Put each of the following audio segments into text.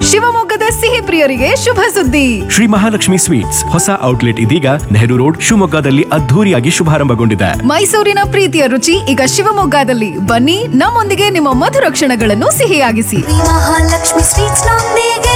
ಶಿವಮೊಗ್ಗದ ಸಿಹಿ ಪ್ರಿಯರಿಗೆ ಶುಭ ಸುದ್ದಿ ಶ್ರೀ ಮಹಾಲಕ್ಷ್ಮಿ ಸ್ವೀಟ್ಸ್ ಹೊಸ ಔಟ್ಲೆಟ್ ಇದೀಗ ನೆಹರು ರೋಡ್ ಶಿವಮೊಗ್ಗದಲ್ಲಿ ಅದ್ಧೂರಿಯಾಗಿ ಶುಭಾರಂಭಗೊಂಡಿದೆ ಮೈಸೂರಿನ ಪ್ರೀತಿಯ ರುಚಿ ಈಗ ಶಿವಮೊಗ್ಗದಲ್ಲಿ ಬನ್ನಿ ನಮ್ಮೊಂದಿಗೆ ನಿಮ್ಮ ಮಧುರ ಕ್ಷಣಗಳನ್ನು ಸಿಹಿಯಾಗಿಸಿ ಮಹಾಲಕ್ಷ್ಮಿ ಸ್ವೀಟ್ಸ್ ನೊಂದಿಗೆ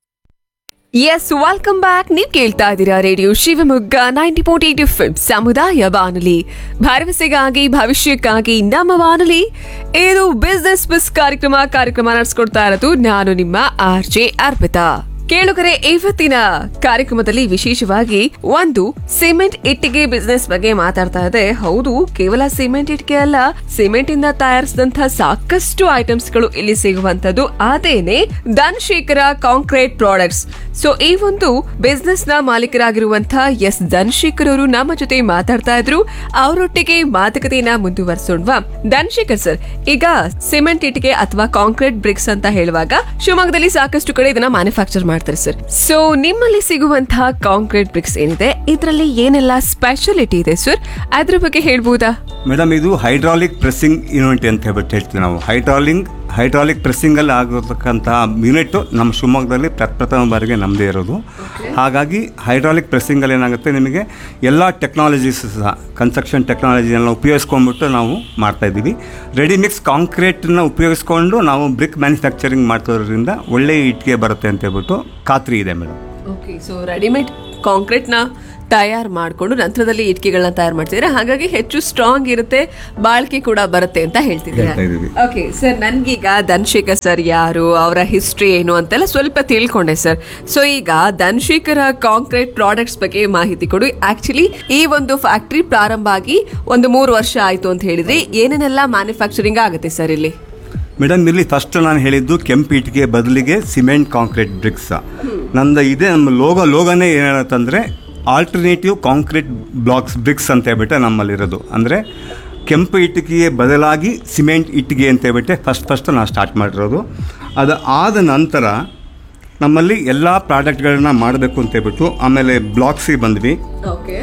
ಎಸ್ ವೆಲ್ಕಮ್ ಬ್ಯಾಕ್ ನೀವು ಕೇಳ್ತಾ ಇದ್ದೀರಾ radio Shivamogga ninety point eight F ಸಮುದಾಯ ಬಾನುಲಿ ಭರವಸೆಗಾಗಿ ಭವಿಷ್ಯಕ್ಕಾಗಿ ನಮ್ಮ ಬಾನುಲಿ ಇದು ಬಿಸ್ನೆಸ್ ಬಿಸ್ ಕಾರ್ಯಕ್ರಮ ಕಾರ್ಯಕ್ರಮ ನಡೆಸ್ಕೊಡ್ತಾ ಇರೋದು ನಾನು ನಿಮ್ಮ ಆರ್ ಜೆ ಅರ್ಪಿತಾ ಕೇಳುಗರೆ ಇವತ್ತಿನ ಕಾರ್ಯಕ್ರಮದಲ್ಲಿ ವಿಶೇಷವಾಗಿ ಒಂದು ಸಿಮೆಂಟ್ ಇಟ್ಟಿಗೆ ಬಿಸ್ನೆಸ್ ಬಗ್ಗೆ ಮಾತಾಡ್ತಾ ಇದೆ ಹೌದು ಕೇವಲ ಸಿಮೆಂಟ್ ಇಟ್ಟಿಗೆ ಅಲ್ಲ ಸಿಮೆಂಟ್ ಇಂದ ತಯಾರಿಸಿದಂತಹ ಸಾಕಷ್ಟು ಐಟಮ್ಸ್ ಗಳು ಇಲ್ಲಿ ಸಿಗುವಂತದ್ದು ಅದೇನೆ ಧನ್ಶೇಖರ ಕಾಂಕ್ರೀಟ್ ಪ್ರಾಡಕ್ಟ್ಸ್ ಸೊ ಈ ಒಂದು ಬಿಸ್ನೆಸ್ ನ ಮಾಲೀಕರಾಗಿರುವಂತಹ ಎಸ್ ಧನ್ಶೇಖರ್ ಅವರು ನಮ್ಮ ಜೊತೆ ಮಾತಾಡ್ತಾ ಇದ್ರು ಅವರೊಟ್ಟಿಗೆ ಮಾತುಕತೆಯನ್ನ ಮುಂದುವರಿಸೋಣವಾ ಧನ್ಶೇಖರ್ ಸರ್ ಈಗ ಸಿಮೆಂಟ್ ಇಟ್ಟಿಗೆ ಅಥವಾ ಕಾಂಕ್ರೀಟ್ ಬ್ರಿಕ್ಸ್ ಅಂತ ಹೇಳುವಾಗ ಶಿವಮೊಗ್ಗದಲ್ಲಿ ಸಾಕಷ್ಟು ಕಡೆ ಇದನ್ನ ಮ್ಯಾನುಫ್ಯಾಕ್ಚರ್ ಮಾಡ್ತಾರೆ ಸರ್ ಸೊ ನಿಮ್ಮಲ್ಲಿ ಸಿಗುವಂತಹ ಕಾಂಕ್ರೀಟ್ ಬ್ರಿಕ್ಸ್ ಏನಿದೆ ಇದರಲ್ಲಿ ಏನೆಲ್ಲ ಸ್ಪೆಷಾಲಿಟಿ ಇದೆ ಸರ್ ಅದ್ರ ಬಗ್ಗೆ ಹೇಳ್ಬೋದಾ ಮೇಡಮ್ ಇದು ಹೈಡ್ರಾಲಿಕ್ ಪ್ರೆಸ್ಸಿಂಗ್ ಯೂನಿಟ್ ಅಂತ ಹೇಳ್ಬಿಟ್ಟು ಹೇಳ್ತೀವಿ ನಾವು ಹೈಡ್ರಾಲಿಂಗ್ ಹೈಡ್ರಾಲಿಕ್ ಪ್ರೆಸ್ಸಿಂಗಲ್ಲಿ ಆಗಿರ್ತಕ್ಕಂಥ ಯೂನಿಟ್ ನಮ್ಮ ಶಿವಮೊಗ್ಗದಲ್ಲಿ ಪ್ರಪ್ರಥಮ ಬಾರಿಗೆ ನಮ್ಮದೇ ಇರೋದು ಹಾಗಾಗಿ ಹೈಡ್ರಾಲಿಕ್ ಪ್ರೆಸ್ಸಿಂಗಲ್ಲಿ ಏನಾಗುತ್ತೆ ನಿಮಗೆ ಎಲ್ಲ ಟೆಕ್ನಾಲಜೀಸ್ ಸಹ ಕನ್ಸ್ಟ್ರಕ್ಷನ್ ಟೆಕ್ನಾಲಜಿಯನ್ನು ಉಪಯೋಗಿಸ್ಕೊಂಡ್ಬಿಟ್ಟು ನಾವು ಮಾಡ್ತಾ ಇದ್ದೀವಿ ರೆಡಿ ಮಿಕ್ಸ್ ಕಾಂಕ್ರೀಟನ್ನ ಉಪಯೋಗಿಸ್ಕೊಂಡು ನಾವು ಬ್ರಿಕ್ ಮ್ಯಾನುಫ್ಯಾಕ್ಚರಿಂಗ್ ಮಾಡ್ತಿರೋದ್ರಿಂದ ಒಳ್ಳೆಯ ಇಟ್ಟಿಗೆ ಬರುತ್ತೆ ಅಂತ ಹೇಳ್ಬಿಟ್ಟು ಖಾತ್ರಿ ಇದೆ madam okay so readymade concrete ನ ತಯಾರು ಮಾಡಿಕೊಂಡು ನಂತರದಲ್ಲಿ ಇಟ್ಕೆಗಳನ್ನ ತಯಾರು ಮಾಡ್ತಿದ್ರೆ ಹಾಗಾಗಿ ಹೆಚ್ಚು ಸ್ಟ್ರಾಂಗ್ ಇರುತ್ತೆ ಬಾಳ್ಕೆ ಕೂಡ ಬರುತ್ತೆ ಅಂತ ಹೇಳ್ತಿದ್ದೀರಾ ಹೇಳ್ತಾ ಇದೀವಿ. ಓಕೆ ಸರ್ ನನ್ಗೀಗ ಧನ್ಶೇಖರ್ ಸರ್ ಯಾರು ಅವರ ಹಿಸ್ಟ್ರಿ ಏನು ಅಂತೆಲ್ಲ ಸ್ವಲ್ಪ ತಿಳ್ಕೊಂಡೆ ಸರ್ ಸೊ ಈಗ ಧನ್ಶೇಖರ ಕಾಂಕ್ರೀಟ್ ಪ್ರಾಡಕ್ಟ್ಸ್ ಬಗ್ಗೆ ಮಾಹಿತಿ ಕೊಡಿ ಆಕ್ಚುಲಿ ಈ ಒಂದು ಫ್ಯಾಕ್ಟ್ರಿ ಪ್ರಾರಂಭ ಆಗಿ ಒಂದು ಮೂರು ವರ್ಷ ಆಯ್ತು ಅಂತ ಹೇಳಿದ್ರೆ ಏನೇನೆಲ್ಲ ಮ್ಯಾನುಫ್ಯಾಕ್ಚರಿಂಗ್ ಆಗುತ್ತೆ ಸರ್ ಇಲ್ಲಿ ಮೇಡಮ್ ಇಲ್ಲಿ ಫಸ್ಟ್ ನಾನು ಹೇಳಿದ್ದು ಕೆಂಪು ಇಟ್ಟಿಗೆ ಬದಲಿಗೆ ಸಿಮೆಂಟ್ ಕಾಂಕ್ರೀಟ್ ಬ್ರಿಕ್ಸ್ ನಂದು ಇದೆ ನಮ್ಮ ಲೋಗೋ ಲೋಗನೇ ಏನೇನಂತಂದರೆ ಆಲ್ಟರ್ನೇಟಿವ್ ಕಾಂಕ್ರೀಟ್ ಬ್ಲಾಕ್ಸ್ ಬ್ರಿಕ್ಸ್ ಅಂತ ಹೇಳ್ಬಿಟ್ಟು ನಮ್ಮಲ್ಲಿರೋದು ಅಂದರೆ ಕೆಂಪು ಇಟ್ಟಿಗೆಗೆ ಬದಲಾಗಿ ಸಿಮೆಂಟ್ ಇಟ್ಟಿಗೆ ಅಂತ ಹೇಳ್ಬಿಟ್ಟು ಫಸ್ಟ್ ಫಸ್ಟ್ ನಾವು ಸ್ಟಾರ್ಟ್ ಮಾಡಿರೋದು ಅದು ಆದ ನಂತರ ನಮ್ಮಲ್ಲಿ ಎಲ್ಲ ಪ್ರಾಡಕ್ಟ್ಗಳನ್ನ ಮಾಡಬೇಕು ಅಂತ ಹೇಳ್ಬಿಟ್ಟು ಆಮೇಲೆ ಬ್ಲಾಕ್ಸಿಗೆ ಬಂದ್ವಿ ಓಕೆ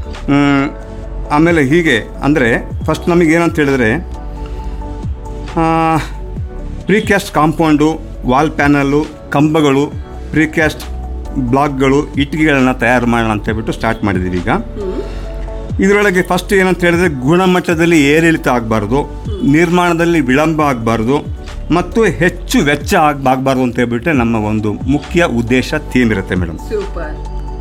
ಮ್, ಆಮೇಲೆ ಹೀಗೆ ಅಂದರೆ ಫಸ್ಟ್ ನಮಗೆ ಏನಂತ ಹೇಳಿದ್ರೆ ಪ್ರೀಕ್ಯಾಸ್ಟ್ ಕಾಂಪೌಂಡು ವಾಲ್ ಪ್ಯಾನಲ್ಲು ಕಂಬಗಳು ಪ್ರೀಕ್ಯಾಸ್ಟ್ ಬ್ಲಾಕ್ಗಳು ಇಟ್ಟಿಗೆಗಳನ್ನ ತಯಾರು ಮಾಡೋಣ ಅಂತ ಹೇಳ್ಬಿಟ್ಟು ಸ್ಟಾರ್ಟ್ ಮಾಡಿದ್ದೀವಿ ಈಗ ಇದರೊಳಗೆ ಫಸ್ಟ್ ಏನಂತ ಹೇಳಿದ್ರೆ ಗುಣಮಟ್ಟದಲ್ಲಿ ಏರಿಳಿತ ಆಗಬಾರ್ದು ನಿರ್ಮಾಣದಲ್ಲಿ ವಿಳಂಬ ಆಗಬಾರ್ದು ಮತ್ತು ಹೆಚ್ಚು ವೆಚ್ಚ ಆಗ ಆಗಬಾರ್ದು ಅಂತ ಹೇಳ್ಬಿಟ್ಟು ನಮ್ಮ ಒಂದು ಮುಖ್ಯ ಉದ್ದೇಶ ಥೀಮ್ ಇರುತ್ತೆ ಮೇಡಮ್ ಸೂಪರ್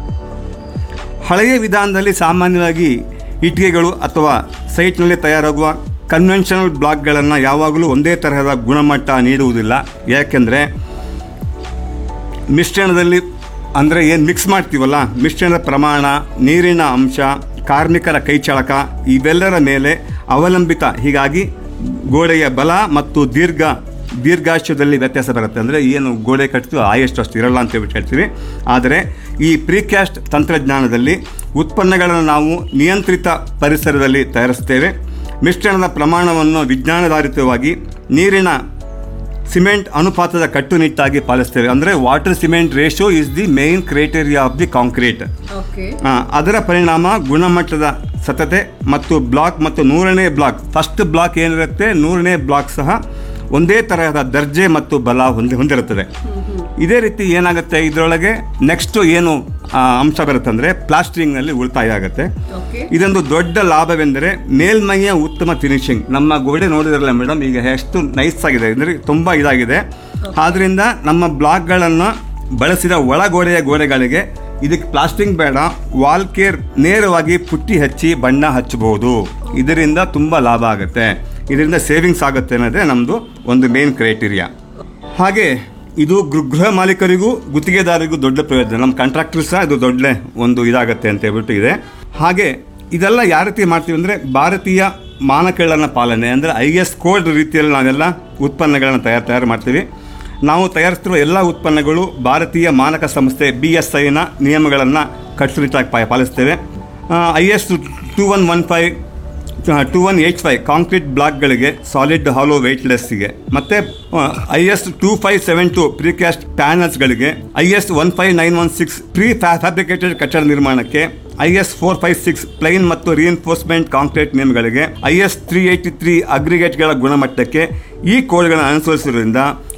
ಹಳೆಯ ವಿಧಾನದಲ್ಲಿ ಸಾಮಾನ್ಯವಾಗಿ ಇಟ್ಟಿಗೆಗಳು ಅಥವಾ ಸೈಟ್ನಲ್ಲಿ ತಯಾರಾಗುವ ಕನ್ವೆನ್ಷನಲ್ ಬ್ಲಾಕ್ಗಳನ್ನು ಯಾವಾಗಲೂ ಒಂದೇ ತರಹದ ಗುಣಮಟ್ಟ ನೀಡುವುದಿಲ್ಲ ಯಾಕೆಂದರೆ ಮಿಶ್ರಣದಲ್ಲಿ ಅಂದರೆ ಏನು ಮಿಕ್ಸ್ ಮಾಡ್ತೀವಲ್ಲ ಮಿಶ್ರಣದ ಪ್ರಮಾಣ ನೀರಿನ ಅಂಶ ಕಾರ್ಮಿಕರ ಕೈಚಳಕ ಇವೆಲ್ಲರ ಮೇಲೆ ಅವಲಂಬಿತ ಹೀಗಾಗಿ ಗೋಡೆಯ ಬಲ ಮತ್ತು ದೀರ್ಘ ದೀರ್ಘಾಶ್ಯದಲ್ಲಿ ವ್ಯತ್ಯಾಸ ಬರುತ್ತೆ ಅಂದರೆ ಏನು ಗೋಡೆ ಕಟ್ತೀವೋ ಆಯಷ್ಟು ಅಷ್ಟು ಇರಲ್ಲ ಅಂತ ಹೇಳ್ಬಿಟ್ಟು ಹೇಳ್ತೀವಿ ಆದರೆ ಈ ಪ್ರೀಕ್ಯಾಸ್ಟ್ ತಂತ್ರಜ್ಞಾನದಲ್ಲಿ ಉತ್ಪನ್ನಗಳನ್ನು ನಾವು ನಿಯಂತ್ರಿತ ಪರಿಸರದಲ್ಲಿ ತಯಾರಿಸ್ತೇವೆ ಮಿಶ್ರಣದ ಪ್ರಮಾಣವನ್ನು ವಿಜ್ಞಾನಧಾರಿತವಾಗಿ ನೀರಿನ ಸಿಮೆಂಟ್ ಅನುಪಾತದ ಕಟ್ಟುನಿಟ್ಟಾಗಿ ಪಾಲಿಸ್ತೇವೆ ಅಂದರೆ water cement ratio is the main criteria of the concrete okay ಆ, ಅದರ ಪರಿಣಾಮ ಗುಣಮಟ್ಟದ ಸತತೆ ಮತ್ತು ಬ್ಲಾಕ್ ಮತ್ತು ನೂರನೇ ಬ್ಲಾಕ್ ಫಸ್ಟ್ ಬ್ಲಾಕ್ ಏನಿರುತ್ತೆ ನೂರನೇ ಬ್ಲಾಕ್ ಸಹ ಒಂದೇ ತರಹದ ದರ್ಜೆ ಮತ್ತು ಬಲ ಹೊಂದಿ ಹೊಂದಿರುತ್ತದೆ ಇದೇ ರೀತಿ ಏನಾಗುತ್ತೆ ಇದರೊಳಗೆ ನೆಕ್ಸ್ಟ್ ಏನು ಆ, ಅಂಶ ಬರುತ್ತೆ ಅಂದರೆ ಪ್ಲಾಸ್ಟರಿಂಗ್ನಲ್ಲಿ ಉಳಿತಾಯ ಆಗುತ್ತೆ ಓಕೆ ಇದೊಂದು ದೊಡ್ಡ ಲಾಭವೆಂದರೆ ಮೇಲ್ಮೈಯ ಉತ್ತಮ ಫಿನಿಶಿಂಗ್ ನಮ್ಮ ಗೋಡೆ ನೋಡಿದ್ರಲ್ಲ ಮೇಡಮ್ ಈಗ ಎಷ್ಟು ನೈಸ್ ಆಗಿದೆ ಅಂದರೆ ತುಂಬ ಇದಾಗಿದೆ ಆದ್ದರಿಂದ ನಮ್ಮ ಬ್ಲಾಕ್ಗಳನ್ನು ಬಳಸಿದ ಒಳಗೋಡೆಯ ಗೋಡೆಗಳಿಗೆ ಇದಕ್ಕೆ ಪ್ಲಾಸ್ಟಿಂಗ್ ಬೇಡ ವಾಲ್ ಕೇರ್ ನೇರವಾಗಿ ಪುಟ್ಟಿ ಹಚ್ಚಿ ಬಣ್ಣ ಹಚ್ಚಬಹುದು ಇದರಿಂದ ತುಂಬ ಲಾಭ ಆಗುತ್ತೆ ಇದರಿಂದ ಸೇವಿಂಗ್ಸ್ ಆಗುತ್ತೆ ಅನ್ನೋದೇ ನಮ್ಮದು ಒಂದು ಮೇನ್ ಕ್ರೈಟೀರಿಯಾ ಹಾಗೆ ಇದು ಗೃ- ಗೃಹ ಮಾಲೀಕರಿಗೂ ಗುತ್ತಿಗೆದಾರರಿಗೂ ದೊಡ್ಡ ಪ್ರಯೋಜನ ನಮ್ಮ ಕಾಂಟ್ರಾಕ್ಟರ್ ಸಹ ಇದು ದೊಡ್ಡ ಒಂದು ಇದಾಗತ್ತೆ ಅಂತ ಹೇಳ್ಬಿಟ್ಟು ಇದೆ ಹಾಗೆ ಇದೆಲ್ಲ ಯಾವ ರೀತಿ ಮಾಡ್ತೀವಿ ಅಂದರೆ ಭಾರತೀಯ ಮಾನಕಗಳನ್ನು ಪಾಲನೆ ಅಂದರೆ ಐ ಎಸ್ ಕೋಡ್ ರೀತಿಯಲ್ಲಿ ನಾವೆಲ್ಲ ಉತ್ಪನ್ನಗಳನ್ನು ತಯಾರು ತಯಾರು ಮಾಡ್ತೀವಿ ನಾವು ತಯಾರಿಸ್ತಿರುವ ಎಲ್ಲ ಉತ್ಪನ್ನಗಳು ಭಾರತೀಯ ಮಾನಕ ಸಂಸ್ಥೆ ಬಿ ಎಸ್ ಐನ ನಿಯಮಗಳನ್ನು ಕಟ್ಟುನಿಟ್ಟಾಗಿ ಪಾ- ಪಾಲಿಸ್ತೇವೆ I S two one one five two one eight five concrete ಬ್ಲಾಕ್ಗಳಿಗೆ ಸಾಲಿಡ್ ಹಾಲೋ ವೆಯ್ಟ್ಲೆಸ್ಸಿಗೆ ಮತ್ತು I S two five seven two precast ಪ್ಯಾನಲ್ಸ್ಗಳಿಗೆ I S one five nine one six pre fabricated ಕಟ್ಟಡ ನಿರ್ಮಾಣಕ್ಕೆ I S four five six plain ಮತ್ತು reinforcement concrete ನಿಯಮಗಳಿಗೆ I S three eighty three ಅಗ್ರಿಗೇಟ್ಗಳ ಗುಣಮಟ್ಟಕ್ಕೆ ಈ ಕೋಡ್ಗಳನ್ನು ಅನುಸರಿಸುವುದರಿಂದ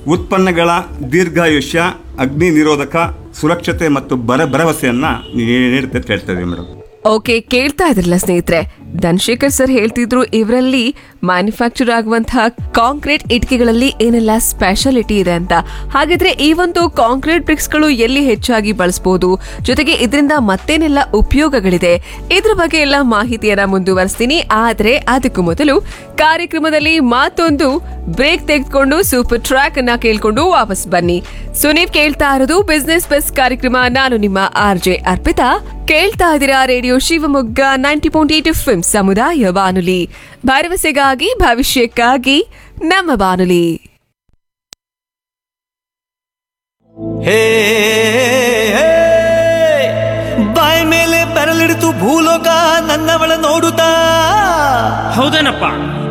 ಉತ್ಪನ್ನಗಳ ದೀರ್ಘಾಯುಷ್ಯ ಅಗ್ನಿ ನಿರೋಧಕ ಸುರಕ್ಷತೆ ಮತ್ತು ಬರ ಭರವಸೆಯನ್ನ ನೀಡುತ್ತೆ ಅಂತ ಹೇಳ್ತಾ ಇದೀವಿ ಮೇಡಮ್ ಓಕೆ ಕೇಳ್ತಾ ಇದ್ರಲ್ಲ ಸ್ನೇಹಿತರೆ ಧನಶೇಖರ್ ಸರ್ ಹೇಳ್ತಿದ್ರು ಇವರಲ್ಲಿ ಮ್ಯಾನುಫ್ಯಾಕ್ಚರ್ ಆಗುವಂತಹ ಕಾಂಕ್ರೀಟ್ ಇಟ್ಟಿಗೆಗಳಲ್ಲಿ ಏನೆಲ್ಲ ಸ್ಪೆಷಾಲಿಟಿ ಇದೆ ಅಂತ ಹಾಗಿದ್ರೆ ಈ ಒಂದು ಕಾಂಕ್ರೀಟ್ ಬ್ರಿಕ್ಸ್ ಗಳು ಎಲ್ಲಿ ಹೆಚ್ಚಾಗಿ ಬಳಸಬಹುದು ಜೊತೆಗೆ ಇದರಿಂದ ಮತ್ತೇನೆಲ್ಲ ಉಪಯೋಗಗಳಿದೆ ಇದ್ರ ಬಗ್ಗೆ ಎಲ್ಲ ಮಾಹಿತಿಯನ್ನ ಮುಂದುವರಿಸ್ತೀನಿ ಆದ್ರೆ ಅದಕ್ಕೂ ಮೊದಲು ಕಾರ್ಯಕ್ರಮದಲ್ಲಿ ಮತ್ತೊಂದು ಬ್ರೇಕ್ ತೆಗೆದುಕೊಂಡು ಸೂಪರ್ ಟ್ರ್ಯಾಕ್ ಅನ್ನ ಕೇಳ್ಕೊಂಡು ವಾಪಸ್ ಬನ್ನಿ ಸೊ ನೀವ್ ಕೇಳ್ತಾ ಇರೋದು ಬಿಸ್ನೆಸ್ ಬೆಸ್ಟ್ ಕಾರ್ಯಕ್ರಮ ನಾನು ನಿಮ್ಮ ಆರ್ ಜೆ ಅರ್ಪಿತಾ ಕೇಳ್ತಾ ಇದ್ದೀರಾ radio Shivamogga ninety point eight F ಸಮುದಾಯ ಬಾನುಲಿ ಭರವಸೆಗಾಗಿ ಭವಿಷ್ಯಕ್ಕಾಗಿ ನಮ್ಮ ಬಾನುಲಿ ಹೇ ಹೇ, ಬಾಯ್ ಮೇಲೆ ಬೆರಳಿಡಿತು ಭೂಲೋಕ ನನ್ನವಳ ನೋಡುತ್ತಾ ಹೌದೇನಪ್ಪ